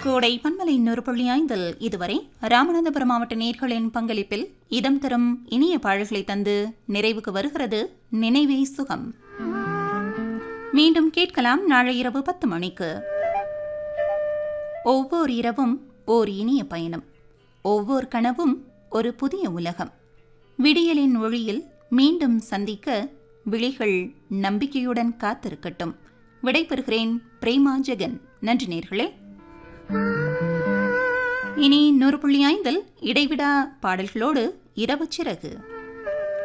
கோடை பன்மலை இன்னொரு புள்ளி ஐந்தில் இதுவரை ராமநாதபுரம் மாவட்ட நேர்களின் பங்களிப்பில் இதம் தரும் இனிய பாடல்களை தந்து நிறைவுக்கு வருகிறது நினைவே சுகம் மீண்டும் கேட்கலாம் நாளை இரவு பத்து மணிக்கு ஒவ்வொரு இரவும் ஓர் இனிய பயணம் ஒவ்வொரு கனவும் ஒரு புதிய உலகம் விடியலின் ஒளியில் மீண்டும் சந்திக்க விழிகள் நம்பிக்கையுடன் காத்திருக்கட்டும் விடைபெறுகிறேன் பிரேமா ஜெகன் நன்றி நேர்களே இனி நூறு புள்ளி ஐந்தில் இடைவிடா பாடல்களோடு இரவு சிறகு